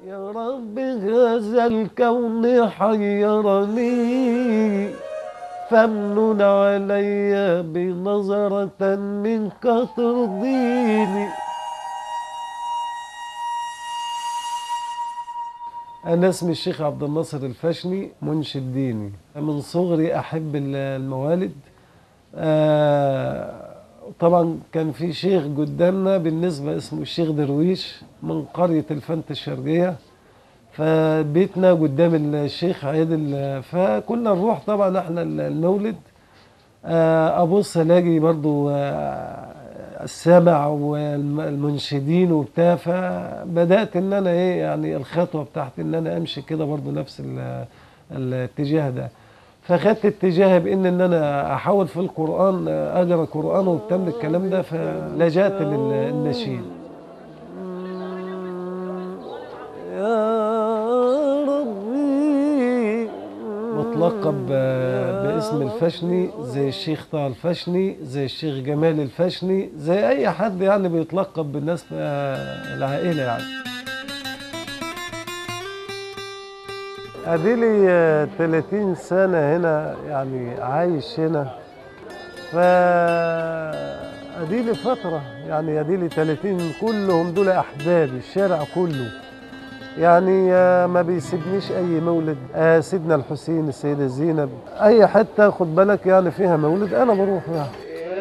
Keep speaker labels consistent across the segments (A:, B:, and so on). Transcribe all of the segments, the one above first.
A: يا رب هذا الكون حيرني فامنن علي بنظرة منك ترضيني أنا اسمي الشيخ عبد الناصر الفشني منشد ديني من صغري أحب ال- الموالد آه، طبعا كان في شيخ قدامنا بالنسبة اسمه الشيخ درويش من قرية الفنت الشرقية فبيتنا قدام الشيخ عيدل فكنا نروح طبعا احنا المولد آه، ابص الاقي برضو آه، السمع والمنشدين وبتاع فبدات ان انا ايه يعني الخطوه بتاعتي ان انا امشي كده برضو نفس ال- الاتجاه ده فخدت اتجاه بان ان انا احاول في القران آه، اقرا قران وبتم الكلام ده فلجأت للنشيد يا ربي متلقب آه، باسم الفشني زي الشيخ طه الفشني زي الشيخ جمال الفشني زي اي حد يعني بيتلقب بالناس آه، العائله يعني اديلي آه، 30 سنه هنا يعني عايش هنا ف اديلي فتره يعني اديلي 30 كلهم دول احبابي الشارع كله يعني آه، ما بيسيبنيش اي مولد آه، سيدنا الحسين السيده زينب اي حته خد بالك يعني فيها مولد انا بروح يعني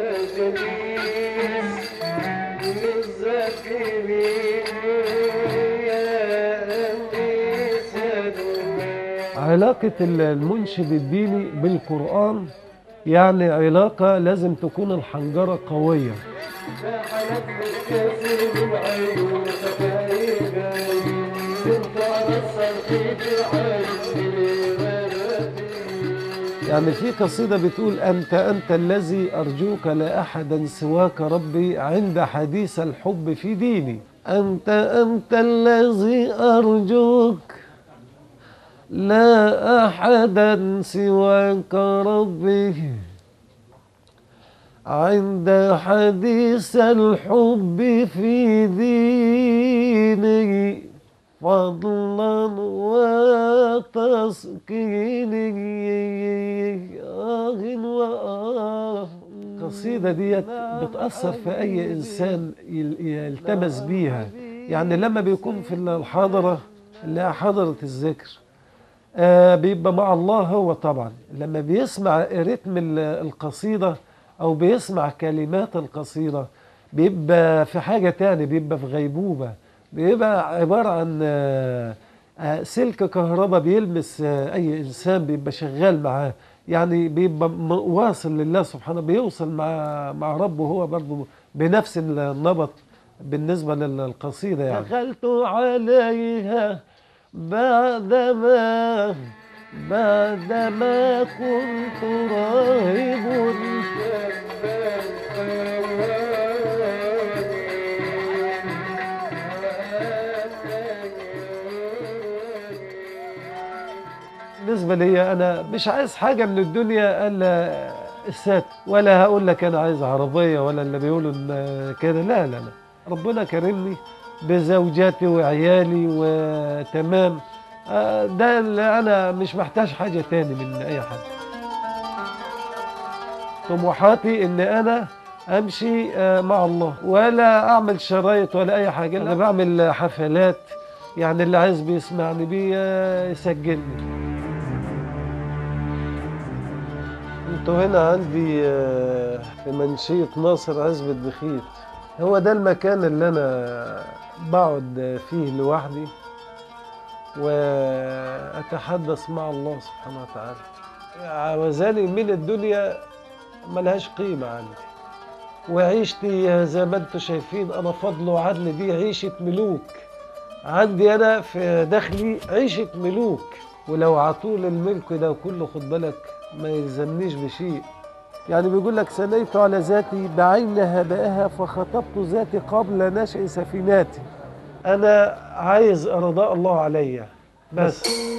A: علاقة المنشد الديني بالقرآن يعني علاقة لازم تكون الحنجرة قوية يعني في قصيدة بتقول أنت أنت الذي أرجوك لا أحدا سواك ربي عند حديث الحب في ديني أنت أنت الذي أرجوك لا أحدا سواك ربي عند حديث الحب في ديني فضلا وتسكيني آه وآه القصيدة ديت بتأثر في أي إنسان يل- يلتمس بيها يعني لما بيكون في الحاضرة اللي هي حضرة الذكر آه بيبقى مع الله هو طبعا لما بيسمع رتم ال- القصيدة أو بيسمع كلمات القصيدة بيبقى في حاجة تاني بيبقى في غيبوبة بيبقى عبارة عن آه، آه، سلك كهرباء بيلمس آه، أي إنسان بيبقى شغال معاه يعني بيبقى م- واصل لله سبحانه بيوصل مع مع ربه هو برضه بنفس النبط بالنسبة للقصيدة يعني دخلت عليها بعدما بعدما كنت راهب بالنسبة لي أنا مش عايز حاجة من الدنيا إلا السات ولا هقول لك أنا عايز عربية ولا اللي بيقولوا إن كده لا لا لا ربنا كرمني بزوجاتي وعيالي وتمام آه، ده اللي أنا مش محتاج حاجة تاني من أي حد طموحاتي إن أنا أمشي آه، مع الله ولا أعمل شرايط ولا أي حاجة أنا بعمل حفلات يعني اللي عايز بيسمعني بيسجلني انتوا هنا عندي آه، في منشية ناصر عزبة بخيت هو ده المكان اللي انا بقعد فيه لوحدي واتحدث مع الله سبحانه وتعالى عوزاني من الدنيا ملهاش قيمة عندي وعيشتي زي ما انتم شايفين انا فضل وعدل دي عيشة ملوك عندي انا في داخلي عيشة ملوك ولو عطول الملك ده كله خد بالك ما يلزمنيش بشيء يعني بيقول لك سنيت على ذاتي بعين هبائها فخطبت ذاتي قبل نشأ سفيناتي انا عايز ارضاء الله عليا بس